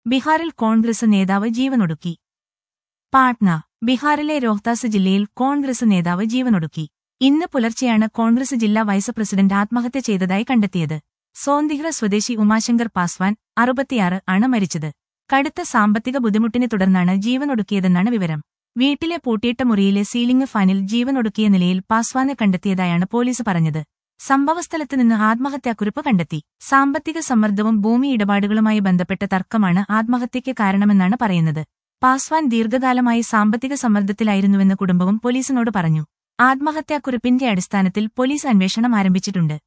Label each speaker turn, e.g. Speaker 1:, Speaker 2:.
Speaker 1: ബീഹാറിൽ കോൺഗ്രസ് നേതാവ് ജീവനൊടുക്കി പാട്ന ബീഹാറിലെ രോഹ്താസ് ജില്ലയിൽ കോൺഗ്രസ് നേതാവ് ജീവനൊടുക്കി ഇന്ന് പുലർച്ചെയാണ് കോൺഗ്രസ് ജില്ലാ വൈസ് പ്രസിഡന്റ് ആത്മഹത്യ ചെയ്തതായി കണ്ടെത്തിയത് സോന്ദിഗ്ര സ്വദേശി ഉമാശങ്കർ പാസ്വാൻ അറുപത്തിയാറ് ആണ് മരിച്ചത് കടുത്ത സാമ്പത്തിക ബുദ്ധിമുട്ടിനെ തുടർന്നാണ് ജീവനൊടുക്കിയതെന്നാണ് വിവരം വീട്ടിലെ പൂട്ടിയിട്ട മുറിയിലെ സീലിംഗ് ഫാനിൽ ജീവനൊടുക്കിയ നിലയിൽ പാസ്വാനെ കണ്ടെത്തിയതായാണ് പോലീസ് പറഞ്ഞത് സംഭവസ്ഥലത്ത് നിന്ന് ആത്മഹത്യാക്കുറിപ്പ് കണ്ടെത്തി സാമ്പത്തിക സമ്മർദ്ദവും ഭൂമി ഇടപാടുകളുമായി ബന്ധപ്പെട്ട തർക്കമാണ് ആത്മഹത്യയ്ക്ക് കാരണമെന്നാണ് പറയുന്നത് പാസ്വാൻ ദീർഘകാലമായി സാമ്പത്തിക സമ്മർദ്ദത്തിലായിരുന്നുവെന്ന് കുടുംബവും പോലീസിനോട് പറഞ്ഞു ആത്മഹത്യാക്കുറിപ്പിന്റെ അടിസ്ഥാനത്തിൽ പോലീസ് അന്വേഷണം ആരംഭിച്ചിട്ടുണ്ട്